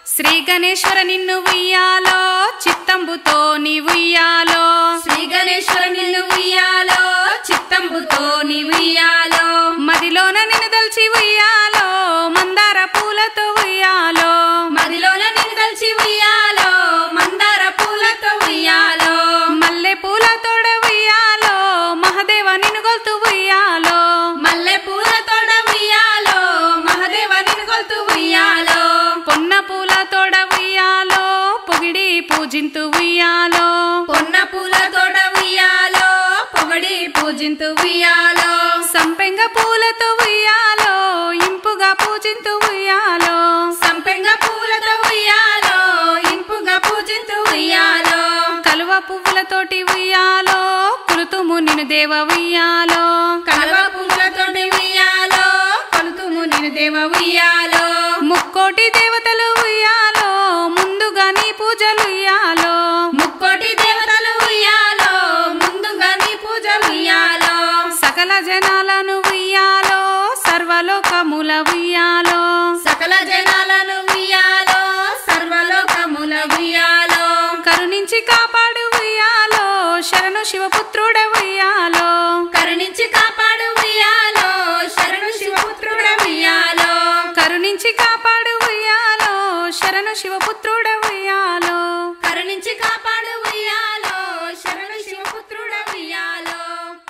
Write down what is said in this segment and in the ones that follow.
శ్రీ గణేశ్వర నిన్ను ఉయ్యాలో చిత్తంబుతో నీ ఉయ్యాలో శ్రీ గణేశ్వర నిన్ను ఉయ్యాలో చిత్తంబుతో నీ ఉయ్యాలో మదిలోన నిన్ను దల్చి ఉయ్యాలో మందార పూలతో ఉయ్యాలో మదిలోన నిందల్చి ఉయ్యాలో మందార పూలతో ఉయ్యాలో మల్లె పూలతోడ ఉయ్యాలో మహదేవ నిన్ను గొల్తు ఉయ్యాలో మల్లె పూలతోడ ఉయ్యాలో మహదేవ నిన్గొల్తు ఉయ్యాలో పొన్న పూలతోడ ఉయ్యాలో పొగిడి పూజింతు ఉయ్యాలో పొన్న పూలతోడ ఉయ్యాలో పొగడి పూజింతు ఉయ్యాలో సంపెంగ పూలతో ఉయ్యాలో ఇంపుగా పూజింతు ఉయ్యాలో సంపెంగ పూలతో ఉయ్యాలో ఇంపుగా పూజింతు ఉయ్యాలో కలువ పువ్వులతోటి ఉయ్యాలో కులుతుము నిన్ను దేవ ఉయ్యాలో కలవ పూలతోటి ఉయ్యాలో కొలుతుము నేను దేవ ఉయ్యాలో ముక్కోటి దేవతలు ఉయ్యాలో ముందుగా నీ పూజలు ఉయ్యాలో ముక్కోటి దేవతలు ఉయ్యాలో ముందుగా నీ పూజ ఉయ్యాలో సకల జనాలను ఉయ్యాలో సర్వలోకముల ఉయ్యాలో సకల జనాలను ఉయ్యాలో సర్వలోకముల ఉయ్యాలో కరుణించి కాపాడు ఉయ్యాలో శరణు శివపుత్రుడ ఉయ్యాలో కరుణించి కాపాడు ఉయ్యాలో శరణు శివపుత్రుడ ఉయ్యాలో కరుణించి కాపాడు ఉయ్యాలో శరణు శివపుత్రుడ ఉయ్యాలో కరుణించి కాపాడు ఉయ్యాలో శరణు శివపుత్రుడ ఉయ్యాలో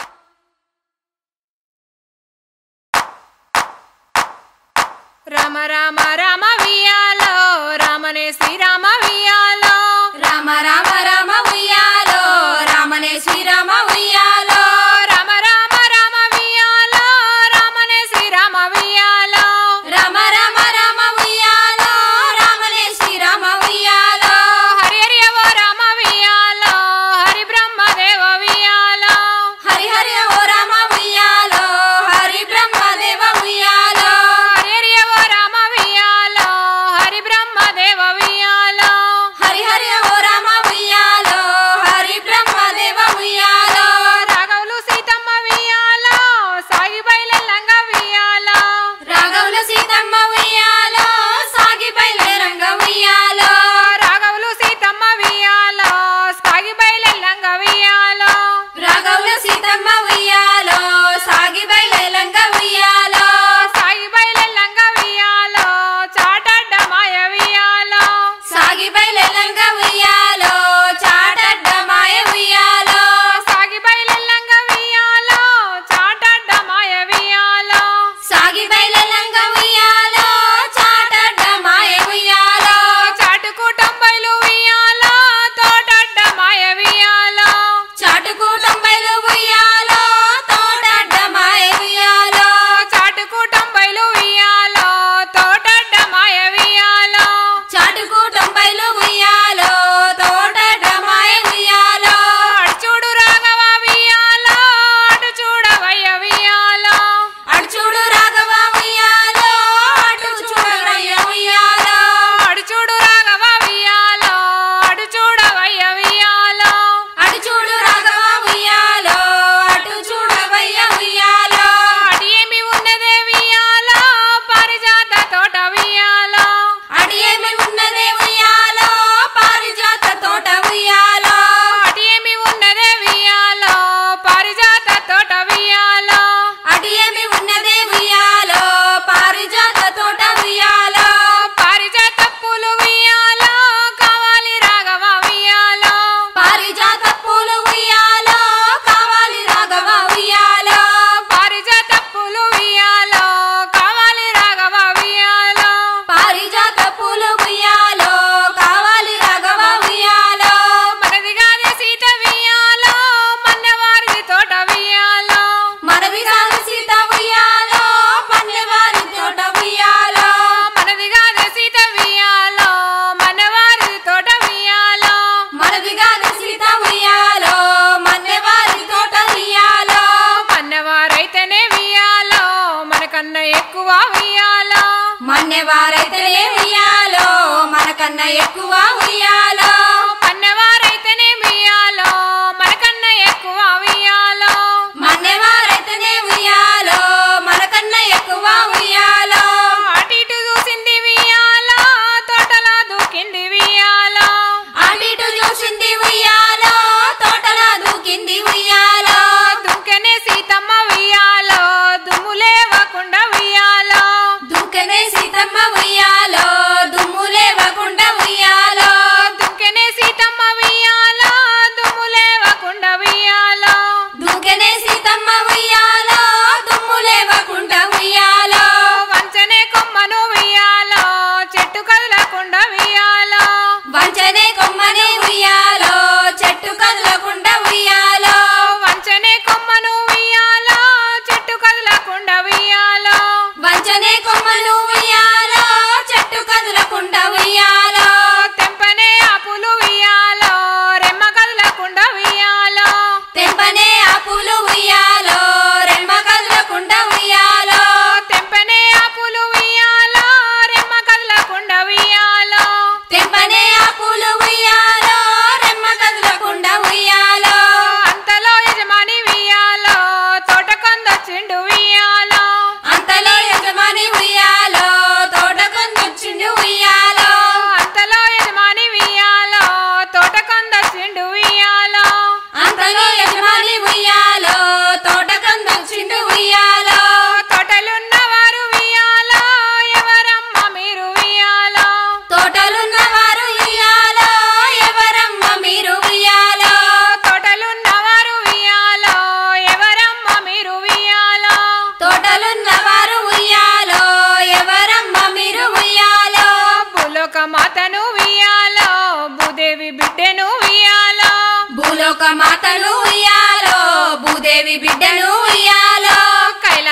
రామ రామ రామ వియాలో రామనే శ్రీరామ వియాలో రామ రామ రామ ఉయ్యాలో రామనే శ్రీరామ ఉయ్యాలో రామ రామ రామ వియాలో రామనే శ్రీరామ వియాలో రామ రామ రామ ఉయ్యాలో రామనే శ్రీరామ ఉయ్యాలో హరి హరి ఓ రామ వియాలో హరి బ్రహ్మదేవ వియాలో హరి హరి ఓ రామ ఉయ్యాలో హరి బ్రహ్మదేవ ఉయ్యాలో హరి హరి ఓ రామ వియాలో హరి బ్రహ్మదేవ వియాలో హరి హరి ఓ రామ ఉయ్యాలో హరి బ్రహ్మదేవ ఉయ్యాలో రాఘవులు సీతమ్మ వియాలో సాగి బయలంగ వియాలో రాఘవుల సీతమ్మ ఉయ్యాలో సాగి బయలురంగ ఉయ్యాలో రాఘవులు సీతమ్మ వియాలో సాగి బయలంగ వియాలో రాఘవుల సీతమ్మ ఉయ్యాలో సాగి బయలురంగ ఉయ్యాలో సాగి బయలంగ వియాలో చాటడ్డ మాయ వియాలో సాగి బయలురంగ ఉయ్యాలో చాటడ్డ మాయ ఉయ్యాలో సాగి బయలంగ వియాలో చాటడ్డ మాయ వియాలో సాగి బయలురంగ ఉయ్యాలో చాటడ్డ మాయ ఉయ్యాలో చాటుకు టొంబైలు వియాలో తోటడ్డ మాయ వియాలో చాటుకు తొంభైలు ఉయ్యాలో తోటడ్డ మాయ ఉయ్యాలో చాటుకు టొంబైలు వియాలో తోటడ్డ మాయ వియాలో చాటుకు తొంభైలు ఉయ్యాలో తోటడ్డ మాయ ఉయ్యాలో అటు చూడు రాఘవ వియాలో అటు చూడవయ్య వియాలో అటు చూడు రాఘవ ఉయ్యాలో అటు చూడరయ్య ఉయ్యాలో అటు చూడు రాఘవ వియాలో అటు చూడవయ్య వియాలో అటు చూడు రాఘవ ఉయ్యాలో అటు చూడవయ్య ఉయ్యాలో అటు ఏమి ఉన్నదే వియాలో పారిజాత తోట వియాలో అటు ఏమి ఉన్నదే ఉయ్యాలో పారిజాత తోట ఉయ్యాలో అటు ఏమి ఉన్నదే వియాలో పారిజాత తోట వియాలో అటు ఏమి ఉన్నదే ఉయ్యాలో పారిజాత తోట ఉయ్యాలో పారిజాత పూలు వియాలో కావాలి రాఘవ వియాలో పారిజాత పూలు ఉయ్యాలో కావాలి రాఘవ ఉయ్యాలో పారిజాత పూలు వియాలో కావాలి రాఘవ వియాలో పారిజాత పూలు ఉయ్యాలో కావాలి రాఘవ ఉయ్యాలో మనది కాదే సీత వియాలో మన్నవారిది తోట వియాలో మనవి కాదు సీత ఉయ్యాలో పన్నెవారి తోట ఉయ్యాలో మనది కాదే సీత వియాలో మన్నవారిది తోట వియాలో మనవి కాదు సీత ఉయ్యాలో మన్నెవారి తోట ఉయ్యాలో మన్నవారైతేనే వియాలో మనకన్నా ఎక్కువ వియాలో మన్నెవారైతేనే ఉయ్యాలో మనకన్నా ఎక్కువ ఉయ్యాలో మన్నవారైతేనే వియాలో మనకన్నా ఎక్కువ వియాలో మన్నెవారైతేనే ఉయ్యాలో మనకన్నా ఎక్కువ ఉయ్యాలో అటు ఇటు చూసింది వియాలో తోటలా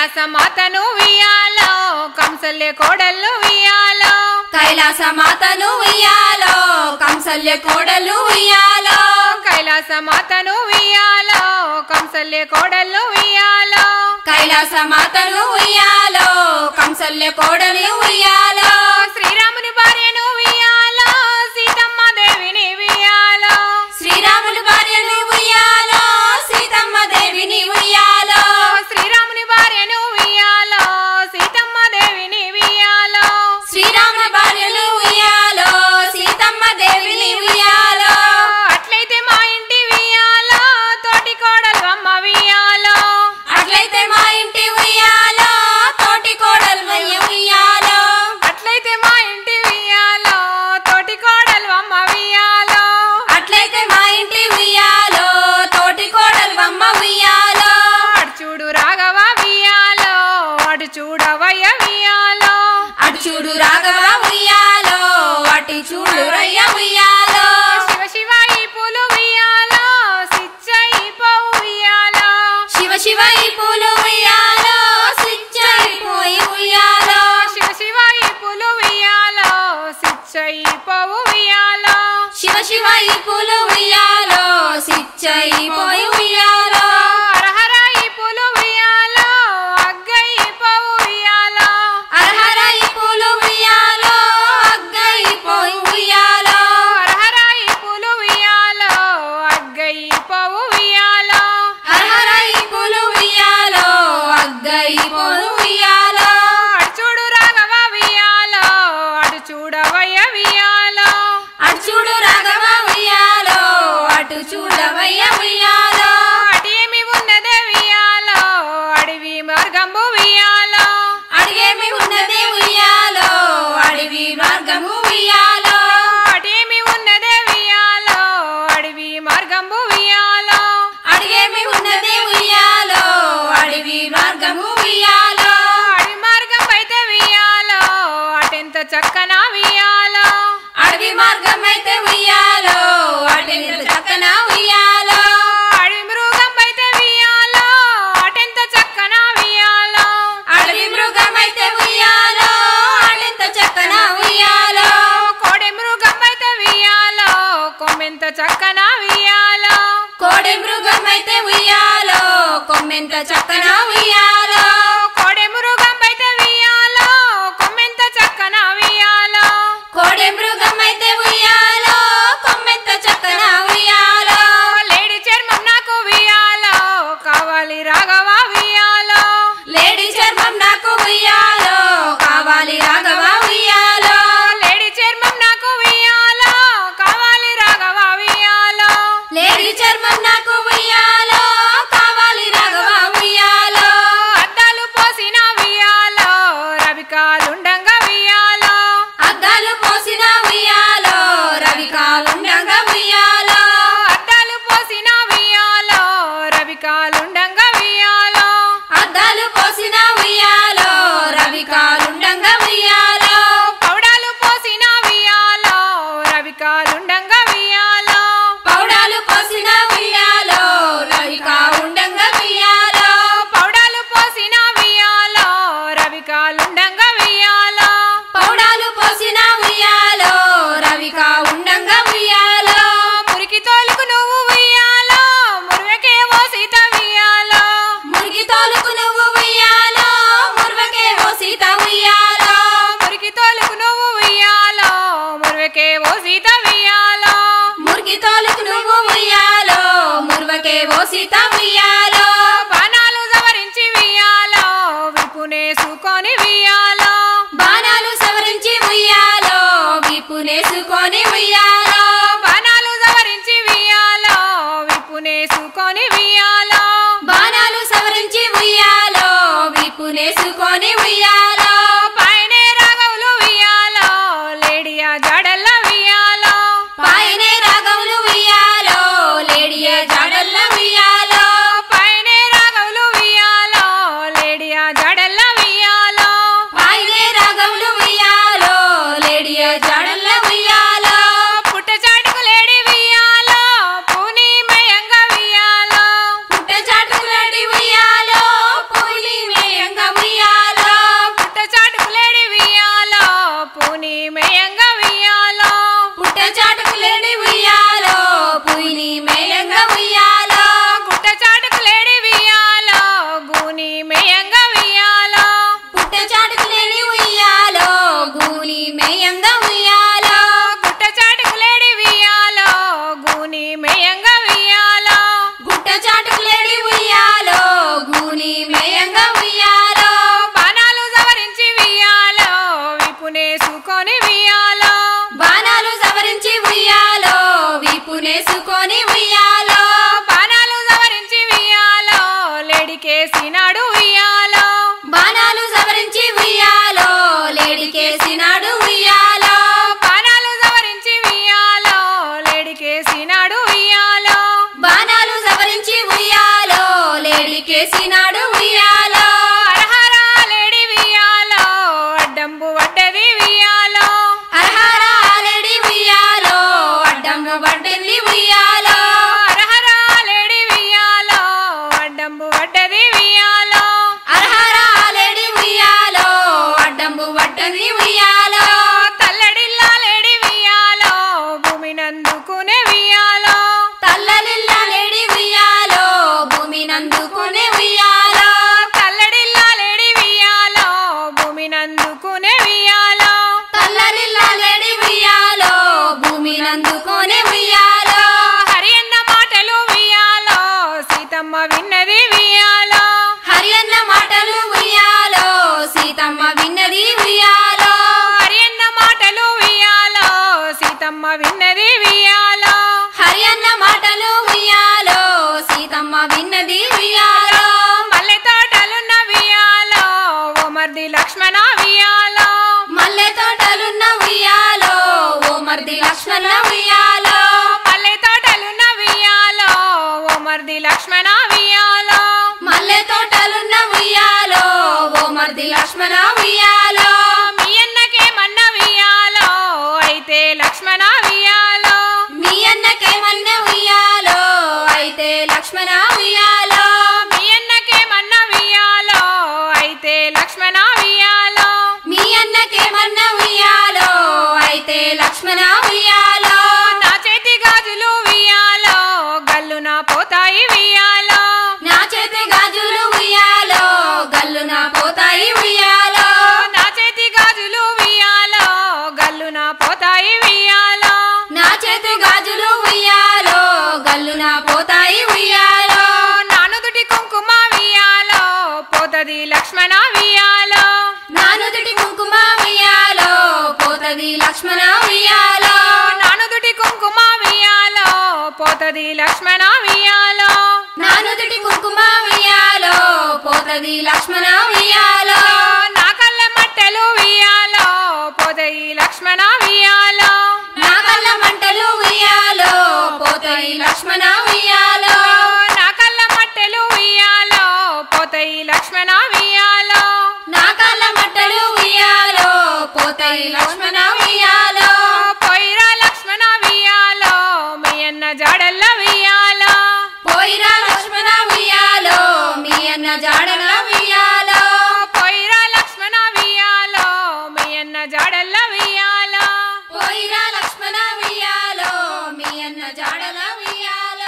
కైలాస మాతను వియాలో కంసల్య కోడళ్ళు వియాలో కైలాస మాతను ఉయ్యాలో కంసల్య కోడలు ఉయ్యాలో కైలాస మాతను వియాలో కంసల్య కోడళ్ళు వియాలో కైలాస మాతను ఉయ్యాలో కంసల్య కోడలు ఉయ్యాలో శ్రీరాముని భార్యను వియాలో సీతమ్మ దేవిని వియాలో శ్రీరాముని భార్యను ఉయ్యాలో సీతమ్మ దేవిని ఉయ్యాలో శ్రీరాముని భార్యను వియాలో సీతమ్మ దేవిని వియాలో శ్రీరాముని భార్యను ఉయ్యాలో సీతమ్మ దేవిని ఉయ్యాలో అట్లయితే మా ఇంటి వియాలో తోటి కోడలు అమ్మ వియాలో అట్లయితే మా ఇంటి ఉయ్యాలో తోటి కోడలు వయ్య ఉయ్యాలో అట్లయితే మా ఇంటి వియాలో తోటి కోడలు అమ్మ వియాలో అట్లయితే మా ఇంటి ఉయ్యాలో తోటి కోడలు అమ్మ ఉయ్యాలో అటు చూడు రాఘవ వియాలో అటు చూడవయ్య వియాలో అటు చూడు రాఘవ ఉయ్యాలో అటు చూడు రయ్య ఉయ్యాలో శివ శివ ఈ పూలు వియాలో సిచ్చ ఈ పౌ వియాలో శివ శివ ఈ పూలు ఉయ్యాలో స్విచ్ అయిపోయి ఉయ్యాలో శివ శివ ఈ పూలు వియాలో సిచ్చ ఈ పౌ వియాలో శివ శివ ఈ పూలు ఉయ్యాలో స్విచ్ అయిపోయి ఉయ్యాలో హర హర ఈ పూలు వియాలో అగ్గ ఈ పౌ వియాలో అర్హర ఈ పూలు ఉయ్యాలో అగ్గ అయిపోయి ఉయ్యాలో హర హర ఈ పూలు వియాలో అగ్గ ఈ పౌ వియాలో అర్హర ఈ పూలు ఉయ్యాలో అగ్గ అయిపోయి ఉయ్యాలో అటు చూడు రాఘవ వియాలో అటు చూడవయ్య వియాలో అటు చూడు రాఘవ ఉయ్యాలో అటు చూడవయ్య ఉయ్యాలో అటు ఏమి ఉన్నదే వియాలో అడవి మార్గంబు వియాలో అడిగేమి ఉన్నదే ఉయ్యాలో అడవి మార్గము ఉయ్యాలో అటేమి ఉన్నదే వియాలో అడవి మార్గంబు వియాలో అడిగేమి ఉన్నదే ఉయ్యాలో అడవి మార్గము ఉయ్యాలో అడవి మార్గం అయితే వియాలో అటెంత చక్కన వియాలో అడవి మార్గం అయితే ఉయ్యాలో అటెంత చక్కన ఉయ్యాలో అడవి మృగం అయితే వియాలో అటెంత చక్కన వియాలో అడవి మృగం అయితే ఉయ్యాలో అటెంత చక్కన ఉయ్యాలో కోడి మృగం అయితే వియాలో కొమ్మెంత చక్కన వియాలో కోడి మృగం అయితే ఉయ్యాలో కొమ్మెంత చక్కన ఉయ్యాలో కోడి మృగం అయితే వియాలో కొమ్మెంత చక్కన వియాలో కోడి మృగం అయితే ఉయ్యాలో కొమ్మెంత చక్కన ఉయ్యాలో లేడి చర్మం నాకు వియాలో కావాలి రాఘవ వియాలో లేడీ చర్మం నాకు ఉయ్యాలో కావాలి రాఘవ ఉయ్యాలో లేడి చర్మం నాకు వియాలో కావాలి రాఘవ వియాలో లేడీ చర్మం నాకు ఉయ్యాలో కావాలి రాఘవ ఉయ్యాలో అద్దాలు పోసిన వియాలో రవికాలుండంగా వియాలో అద్దాలు పోసిన ఉయ్యాలో రవి కాలుండగా ఉయ్యాలో అద్దాలు పోసిన వియాలో రవికాలుండంగా వియాలో అద్దాలు పోసిన ఉయ్యాలో రవి కాలుండగా ఉయ్యాలో పౌడాలు పోసిన వియాలో రవికాలుండంగా వియాలో పౌడాలు పోసిన ఉయ్యాలో రవి కాలుండగా ఉయ్యాలో పౌడాలు పోసిన వియాలో రవికాలుండంగా వియాలో పౌడాలు పోసిన ఉయ్యాలో నేసుకొని వియాలో బాణాలు సవరించి ఉయ్యాలో వీపునేసుకొని ఉయ్యాలో బాణాలు సవరించి వియాలో లేడికేసినాడు వియాలో బాణాలు సవరించి ఉయ్యాలో లేడికేసినాడు ఉయ్యాలో బాణాలు సవరించి వియాలో లేడికేసినాడు వియాలో బాణాలు సవరించి ఉయ్యాలో లేడికేసినాడు ఉయ్యాలో హరహరా లేడి వియాలో అడ్డంబు వడ్డది వియాలో హరహరా లేడి ఉయ్యాలో అడ్డంబు పట్టింది ఉయ్యాలో హరహరా లేడి వియాలో అడ్డంబు వడ్డది వియాలో హరహరా లేడి ఉయ్యాలో అడ్డంబు పట్టింది ఉయ్యాలో తల్లడిల్లా లేడి వియాలో భూమి నందుకునే వియాలో తల్లలిల్ల లేడి ఉయ్యాలో భూమి నందుకునే ఉయ్యాలో తల్లడిల్లా లేడి వియాలో భూమి నందుకునే వియాలో తల్లలిల్ల లేడి ఉయ్యాలో భూమి నందుకునే ఉయ్యాలో హరి అన్న మాటలు వియాలో సీతమ్మ విన్నది వియాలో హరి అన్న మాటలు ఉయ్యాలో సీతమ్మ విన్నది ఉయ్యాలో హరి అన్న మాటలు వియాలో సీతమ్మ విన్నది వియాలో హరి అన్న మాటలు ఉయ్యాలో సీతమ్మ విన్నది ఉయ్యాలో మల్లె తోటలున్న వియాలో ఓ మర్ది లక్ష్మణ వియాలో మల్లె తోటలున్న ఉయ్యాలో ఓ మర్ది లక్ష్మణ ఉయ్యాలో మల్లె తోటలున్న వియాలో ఓ మర్ది లక్ష్మణ వియాలో మల్లె తోటలున్న ఉయ్యాలో ఓ మర్ది లక్ష్మణ ఉయ్యాలో మీ అన్నకేమన్న వియాలో అయితే లక్ష్మణ వియాలో మీ అన్నకేమన్న ఉయ్యాలో అయితే లక్ష్మణ ఉయ్యాలో మీ అన్నకేమన్న వియాలో అయితే లక్ష్మణ వియాలో మీ అన్నకేమన్న ఉయ్యాలో అయితే లక్ష్మణ ఉయ్యాలో నా చేతి గాజులు వియాలో గల్లున పోతాయి వియాలో నా చేతి గాజులు ఉయ్యాలో గల్లున పోతాయి ఉయ్యాలో నా చేతి గాజులు వియాలో గల్లున పోతాయి వియాలో నా చేతి గాజులు ఉయ్యాలో గల్లున పోతాయి ఉయ్యాలో నానుదుటి కుంకుమ వియాలో పోతది లక్ష్మణ వియాలో నానుదుటి కుంకుమ ఉయ్యాలో పోతది లక్ష్మణ ఉయ్యాలో నానుదుటి కుంకుమ వియాలో పోతది లక్ష్మణ వియాలో నానుదుటి కుంకుమ ఉయ్యాలో పోతది లక్ష్మణ ఉయ్యాలో నా కళ్ళ మట్టెలు వియాలో పోతయి లక్ష్మణ వియాలో నా కళ్ళ మంటలు ఉయ్యాలో పోతాయి లక్ష్మణ ఉయ్యాలో నా కళ్ళ మట్టెలు వియాలో పోతయి లక్ష్మణ వియాలో నా కళ్ళ మంటలు ఉయ్యాలో పోతాయి లక్ష్మణ ఉయ్యాలో పోయిరా లక్ష్మణ వియాలో మీ అన్న జాడల్ల వియాలో పోయిరా లక్ష్మణ ఉయ్యాలో మీ అన్న జాడల ఉయ్యాలో పోయిరా లక్ష్మణ వియాలో మీ అన్న జాడల్ల వియాలో పోయిరా లక్ష్మణ ఉయ్యాలో మీ అన్న జాడల ఉయ్యాలో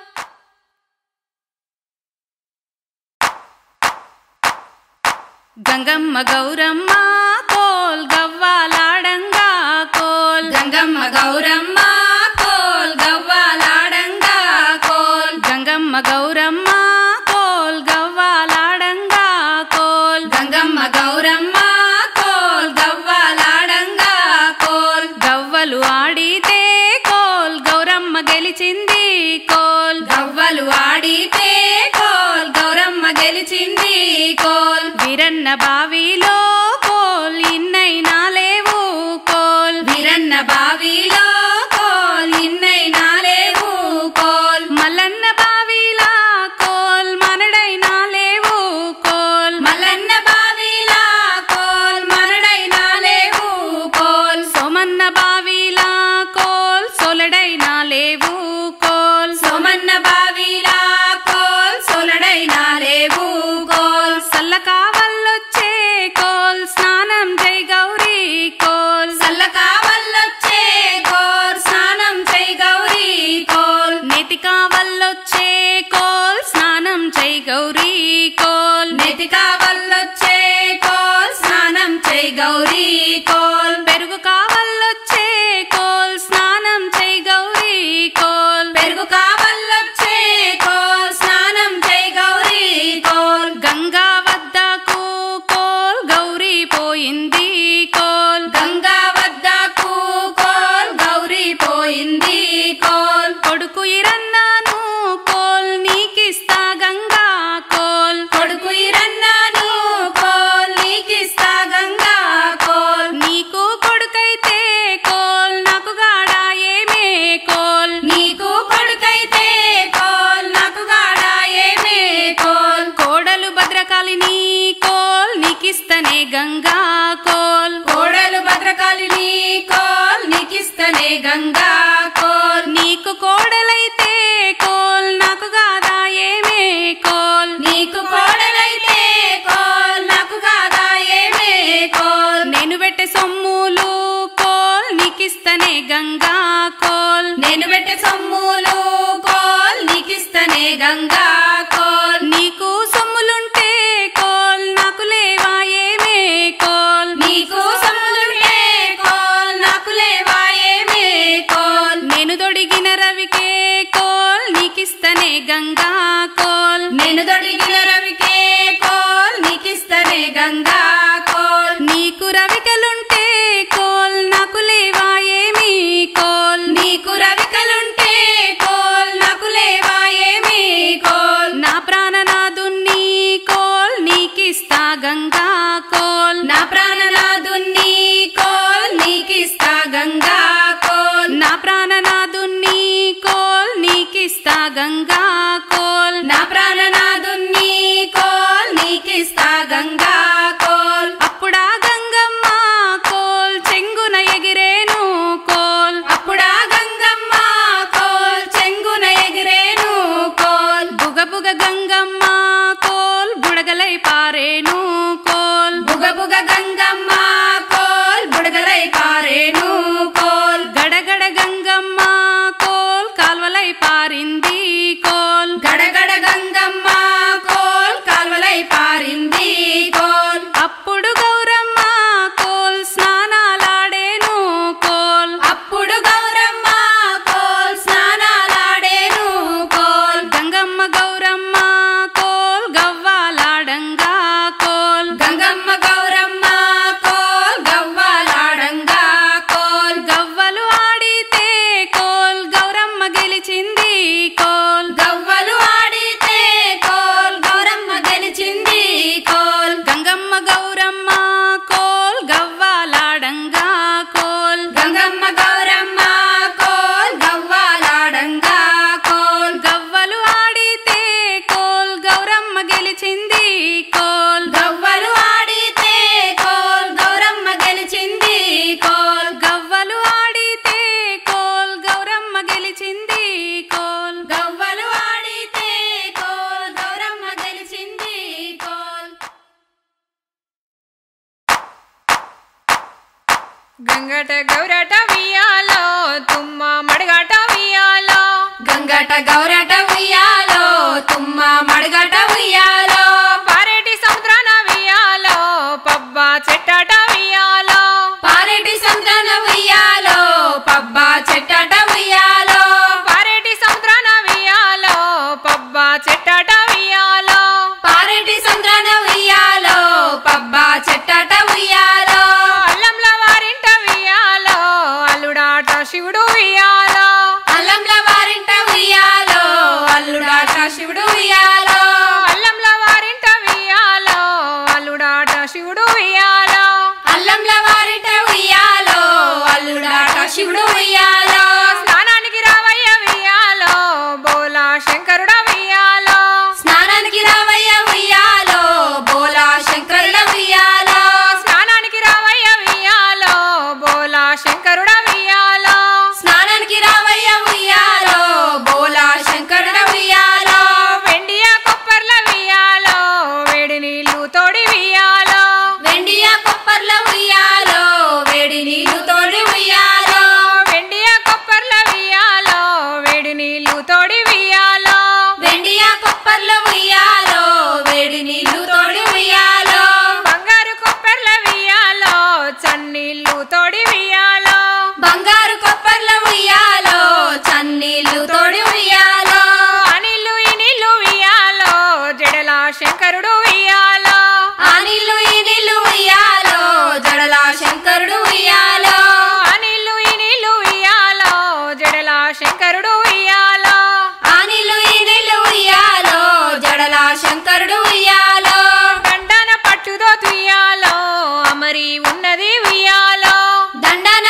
గంగమ్మ గౌరమ్మ కోల్ గవ్వాలాడంగా కోల్ గంగమ్మ గౌరమ్మ కోల్ గవ్వాలాడంగా కోల్ గంగమ్మ గౌరమ్మ కోల్ గవ్వాలాడంగా కోల్ గంగమ్మ గౌరమ్మ కోల్ గవ్వాలాడంగా కోల్ గవ్వలు ఆడితే కోల్ గౌరమ్మ గెలిచింది కోల్ గవ్వలు ఆడితే కోల్ గౌరమ్మ గెలిచింది కోల్ వీరన్న బావిలో కోల్ ఇన్నైనా లేవు కోల్ వీరన్న బావిలో కోల్ ఇన్నైనా లేవు కోల్ మల్లన్న బావిలా కోల్ మనడైనా లేవు కోల్ మల్లన్న బావిలా కోల్ మరడైనా లేవు కోల్ సోమన్న బావిలా కోల్ సొలడైనా లేవు కోల్ సోమన్న బావిలా కోల్ సొలడైనా లేవు కోల్ సల్ల కావల్లొచ్చే కోల్ స్నానం జై గౌరీ కోల్ సల్ల కావల్లొచ్చే కోల్ స్నానం చై గౌరీ కోల్ నెతి కావల్లొచ్చే కోల్ స్నానం జై గౌరీ కోల్ నెతి కావల్లొచ్చే కోల్ స్నానం చై గౌరీ కోల్ పెరుగు కావల్లొచ్చే కోల్ స్నానం జై గౌరీ కోల్ పెరుగు కావల్లొచ్చే కోల్ స్నానం చై గౌరీ కోల్ గంగా వద్దకు కోల్ గౌరీ పోయింది కోల్ గంగా గంగా కోల్ నీకు కోడలైతే కోల్ నాకు గాదా ఏమే కోల్ నీకు కోడలైతే కోల్ నాకు కాదా ఏమే కోల్ నేను పెట్టే సొమ్ములు కోల్ నీకిస్తనే గంగా కోల్ నేను పెట్టే సొమ్ములు కోల్ నీకిస్తనే గంగా కోల్ నీకు సొమ్ములుంటే కోల్ నాకు లేవా ఏమే కోల్ నీకు సొమ్ములుంటే కోల్ నాకు లేవా ఏమే కోల్ నేను దొడిగిన రవికే కోల్ నీకిస్తనే గంగా కోల్ నేను దొడిగిన రవికే కోల్ నీకిస్తనే గంగా కోల్ నీకు రవికలుంటే కోల్ నాకు లేవా ఏమి కోల్ నీకు రవికలుంటే కోల్ నాకు లేవా ఏమి కోల్ నా ప్రాణనాదున్ని కోల్ నీకిస్తా గంగా కోల్ నా ప్రాణనాదున్ని కోల్ నీకిస్తా గంగా కోల్ నా ప్రాణనాదున్ని కోల్ నీకిస్తా గంగా కోల్ నా ప్రాణనాదున్ని కోల్ నీకిస్తా గంగా కోల్ అప్పుడా గంగమ్మ కోల్ చెంగున ఎగిరేను కోల్ అప్పుడా గంగమ్మ కోల్ చెంగున ఎగిరేను కోల్ బుగ బుగ గంగమ్మ కోల్ బుడగలై పారేను కోల్ బుగ బుగ గంగమ్మ కోల్ బుడగలై పారేను కోల్ గడగడ గంగమ్మ కోల్ కాల్వలై పారింది కోల్ గడగడ గంగమ్మ కోల్ కాల్వలై పారింది కోల్ అప్పుడు గౌరమ్మ కోల్ స్నానాలాడేను కోల్ అప్పుడు గౌరమ్మ కోల్ స్నానాలాడేను కోల్ గంగమ్మ గౌరమ్మ కోల్ గవ్వాలాడంగా కోల్ గంగమ్మ గౌరమ్మ కోల్ గవ్వాలాడంగా కోల్ గవ్వలు ఆడితే కోల్ గౌరమ్మ గెలిచింది కోల్ గవ్వలు ఆడితే కోల్ గౌరమ్మ గెలిచింది కోల్ గంగమ్మ గౌరమ్మ కోల్ గవ్వాలాడంగా కోల్ గంగమ్మ గౌరమ్మ కోల్ గవ్వాలాడంగా కోల్ గవ్వలు ఆడితే కోల్ గౌరమ్మ గెలిచింది కోల్ గవ్వలు ఆడితే కోల్ గౌరమ్మ గెలిచింది కోల్ గవ్వలు ఆడితే కోల్ గౌరమ్మ గెలిచింది కోల్ గవ్వలు ఆడితే కోల్ గౌరమ్మ గెలిచింది కోల్ గంగట గౌరట వియాలో తుమ్మ మడగట వియాలో గంగట గౌరట ఉయ్యాలో తుమ్మ మడగట ఉయ్యాలో పారేటి సముద్రాన వియాలో పబ్బ చెట్టట వియాలో పారెటి సంతాన ఉయ్యాలో పబ్బా చెట్టట ఉయ్యాలో పారేటి సముద్రాన వియాలో పబ్బ చెట్టట వియాలో పారెటి సంతాన ఉయ్యాలో పబ్బా చెట్టట ఉయ్యాలో అల్లంల వారింట వియాలో అల్లుడాట శివుడు వియాలో అల్లంల వారింట ఉయ్యాలో అల్లుడాట శివుడు ఉయ్యాలో అల్లంల వారింట వియాలో అల్లుడాట శివుడు వియాలో అల్లంల వారింట ఉయ్యాలో అల్లుడాట శివుడు ఉయ్యాలో స్నానానికి రావయ్య వియాలో బోలా శంకరుడ వియాలో స్నానానికి రావయ్య ఉయ్యాలో బోలా శంకరుల ఉయ్యాలో స్నానానికి రావయ్య వియాలో బోలా శంకరుడ వియాలో స్నానానికి రావయ్య ఉయ్యాలో బోలా శంకరుల ఉయ్యాలో వెండియ కొప్పర్ల వియాలో వేడి నీళ్లు తోడి వియాలో వెండియ కొప్పర్ల ఉయ్యాలో వేడి నీళ్లు తోడి ఉయ్యాలో వెండియ కొప్పర్ల వియాలో వేడి నీళ్లు తోడి వియాలో వెండియ కొప్పర్ల ఉయ్యాలో వేడి నీళ్లు తోడి ఉయ్యాలో బంగారు కొప్పర్ల వియాలో చన్నీళ్లు తోడి వియాలో బంగారు కొప్పర్ల ఉయ్యాలో చన్నీళ్లు తోడి ఉయ్యాలో ఆ నీళ్లు ఈ నీళ్లు వియాలో జడల శంకరుడు వియాలో ఆ నీళ్లు ఈ నీళ్లు ఉయ్యాలో జడల శంకరుడు ఉయ్యాలో ఆ నీళ్లు ఈ నీళ్లు వియాలో జడల శంకరుడు వియాలో ఆ నీళ్లు ఈ నీళ్లు ఉయ్యాలో జడల శంకరుడు ఉయ్యాలో దండన పట్టుదో తుయ్యాలో అమరి ఉన్నది వియాలో దండన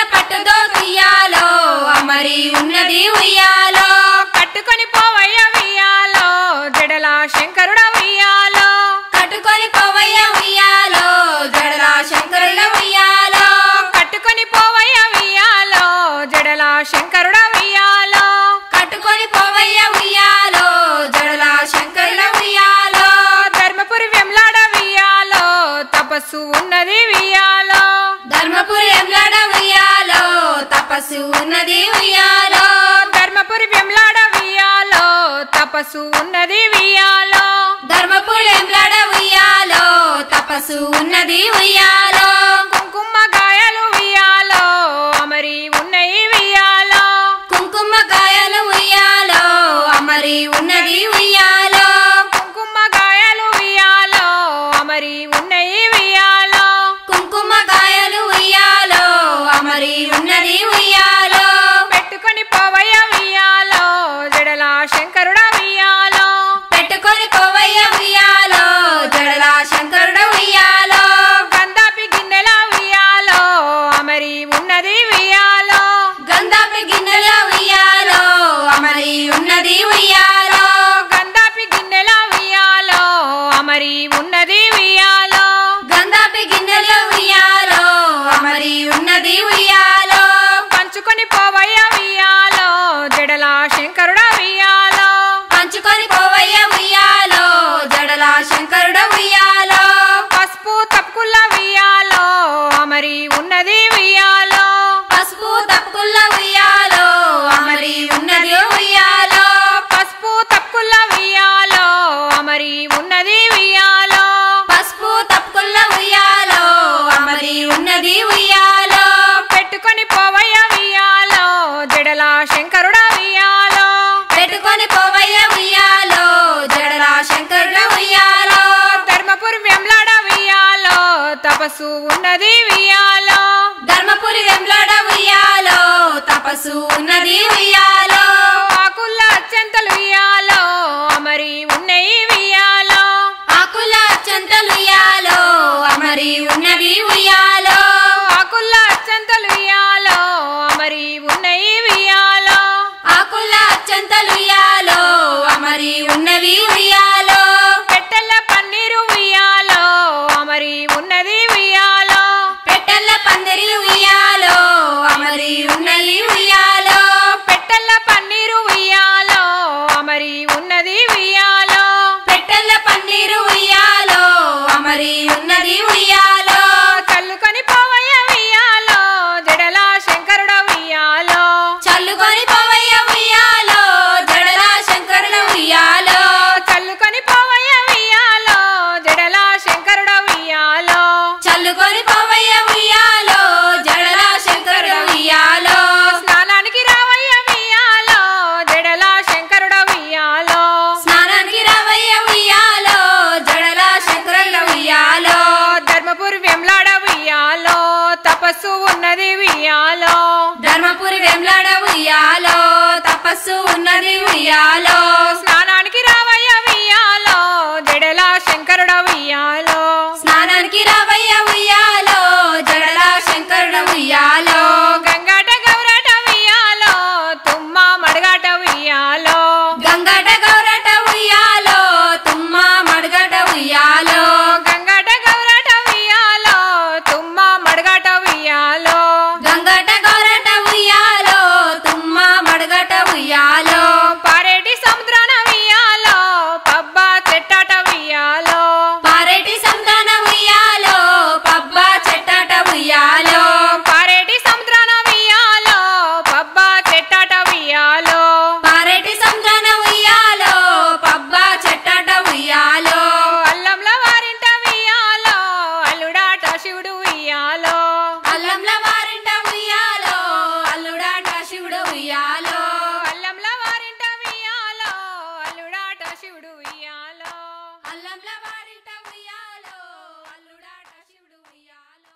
తపస్సు ఉన్నది ఉయ్యాలో ధర్మపురి వెంలాడ వియాలో తపస్సు ఉన్నది వియాలో ధర్మపురి వెంబడ ఉయ్యాలో తపస్సు ఉన్నది ఉయ్యాలో కుంకుమ గాయాలు వియాలో అమరి ఉన్నాయి వియాలో కుంకుమ కాయలు ఉయ్యాలో అమరి ఉన్నది ఉయ్యాలో కుంకుమ గాయాలు వియాలో అమరి ఉన్నాయి వియాలో కుంకుమ కాయలు ఉయ్యాలో అమరి ఉన్నది ఉయ్యాలో పెట్టుకొని పోవయ్య వియాలో జడల శంకరుడ వియాలో పెట్టుకొని పోవయ్య ఉయ్యాలో జడల శంకరుడు ఉయ్యాలో గంధాపి గిన్నెల వియాలో అమరి ఉన్నది వియాలో గంధాపి గిన్నెల ఉయ్యాలో అమరి ఉన్నది ఉయ్యాలో గంధాపి గిన్నెల వియాలో అమరి ఉన్నది వియాలో గంధాపి గిన్నెల ఉయ్యాలో అమరి ఉన్నది ఉయ్యాలో పంచుకొని పోవయ్య వియాలో జడల శంకరుడ వియాలో పంచుకొని పోవయ్య ఉయ్యాలో జడల శంకరుడు ఉయ్యాలో పసుపు తప్పుకుల్ల వియాలో అమరి ఉన్నది వియాలో పసుపు తప్పుకుల్ల ఉయ్యాలో అమరి ఉన్నది ఉయ్యాలో పసుపు తప్పుకుల్ల వియాలో అమరి ఉన్నది వియాలో పసుపు తప్పుకుల్ల ఉయ్యాలో అమరి ఉన్నది ఉయ్యాలో పెట్టుకొని పోవయ్య వియాలో జడల శంకరుడ వియాలో పెట్టుకొని పోవయ్య ఉయ్యాలో జడల శంకరుడు ఉయ్యాలో ధర్మపురి వెంలాడ వియాలో తపస్సు ఉన్నది వియాలో ధర్మపురి వెంబడ ఉయ్యాలో తపస్సు ఉన్నది ఉయ్యాలో ఆకుల్ల అత్యంతలు వియాలో అమరి ఉన్నాయి వియాలో ఆకుల చెంతలు ఉయ్యాలో అమరి ఉన్నది ఉయ్యాలో ఆకుల్ల అత్యంతలు వియాలో అమరి ఉన్నాయి వియాలో ఆకుల చెంతలు ఉయ్యాలో అమరి ఉన్నవి ఉయ్యాలో పెట్టెల్ల పన్నీరు వియాలో అమరి ఉన్నది వియాలో పెట్టెల్ల పందిరి ఉయ్యాలో అమరి ఉన్నవి ఉయ్యాలో పెట్టెల్ల పన్నీరు వియాలో అమరి ఉన్నది వియాలో పెట్టెల్ల పన్నీరు ఉయ్యాలో అమరి ఉన్నది ఉయ్యాలో చల్లుకొని పోవయ్య వియాలో జడల శంకరుడ వియాలో చల్లుకొని పోవయ్య ఉయ్యాలో జడల శంకరుడు ఉయ్యాలో చల్లుకొని పోవయ్య వియాలో జడల శంకరుడ వియాలో చల్లుకొని పోవయ్య ఉయ్యాలో జడల శంకరుడు ఉయ్యాలో స్నానానికి రావయ్య వియాలో జడల శంకరుడ వియాలో స్నానానికి రావయ్య ఉయ్యాలో జడల శంకరుడు ఉయ్యాలో ధర్మపురి వెంలాడ వియాలో తపస్సు ఉన్నది వియాలో ధర్మపురి వెంలాడ ఉయ్యాలో తపస్సు ఉన్నది ఉయ్యాలో స్నానానికి రావయ్య వియాలో జడల శంకరుడ వియాలో స్నానానికి రావయ్య ఉయ్యాలో జడల శంకరుడు ఉయ్యాలో గంగాట గౌరాట వియాలో తుమ్మ మడగాట వియాలో గంగట గౌరట ఉయ్యాలో తుమ్మ మడగట ఉయ్యాలో గంగాట గౌరాట వియాలో తుమ్మ మడగాట వియాలో గంగట గౌరట ఉయ్యాలో తుమ్మ మడగట ఉయ్యాలో పారేటి సముద్రాన వియాలో పబ్బ చెట్టాట వియాలో పారేటి సంతాన ఉయ్యాలో పబ్బ చెట్టట ఉయ్యాలో పారేటి సముద్రాన వియాలో పబ్బ చెట్టాట వియాలో పారేటి సంతాన ఉయ్యాలో పబ్బ చెట్టట ఉయ్యాలో అల్లంల వారింట వియాలో అల్లుడాట శివుడు వియాలో అల్లంల వారింట ఉయ్యాలో అల్లుడాట శివుడు ఉయ్యాలో అల్లంల వారింట వియాలో అల్లుడాట శివుడు వియాలో అల్లంల వారింట ఉయ్యాలో అల్లుడాట శివుడు ఉయ్యాలో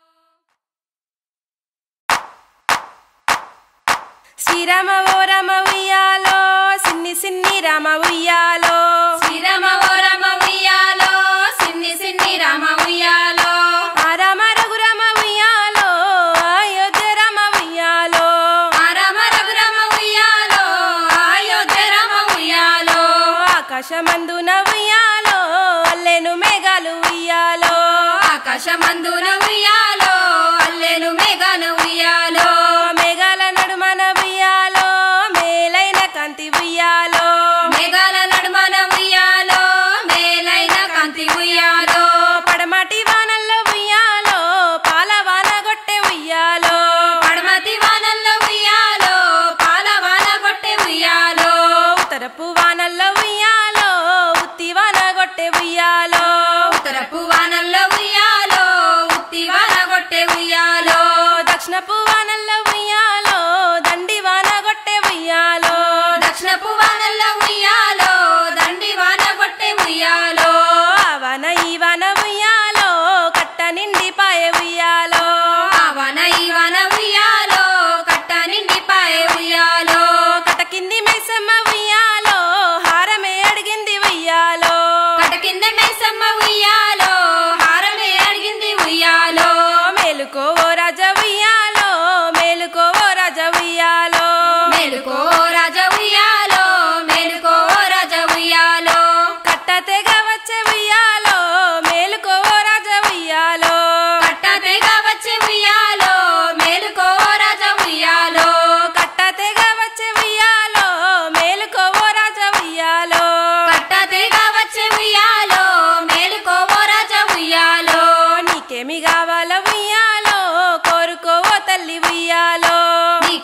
శ్రీరామ ఓ రామ ఉయ్యాలో సిన్ని సిన్ని రామ ఉయ్యాలో శ్రీరామ ఓ రామ ఉయ్యాలో సిన్ని సిన్ని రామ ఉయ్యాలో ఆ రామ రఘురామ ఉయ్యాలో అయోధ్య రామ ఉయ్యాలో ఆ రామ రఘురామ ఉయ్యాలో అయోధ్య రామ ఉయ్యాలో ఆకాశమందున ఉయ్యాలో అల్లెను మేఘాలు ఉయ్యాలో ఆకాశమందున ఉయ్యాలో అల్లెను మేఘాన ఉయ్యాలో మేఘాల నడుమన ఉయ్యాలో మేలైన కాంతి ఉయ్యాలో మేఘాల నడుమన ఉయ్యాలో మేలైన కాంతి ఉయ్యాలో పడమటి వానల్లో ఉయ్యాలో పాల వాన గొట్టె ఉయ్యాలో పడమతి వానల్లో ఉయ్యాలో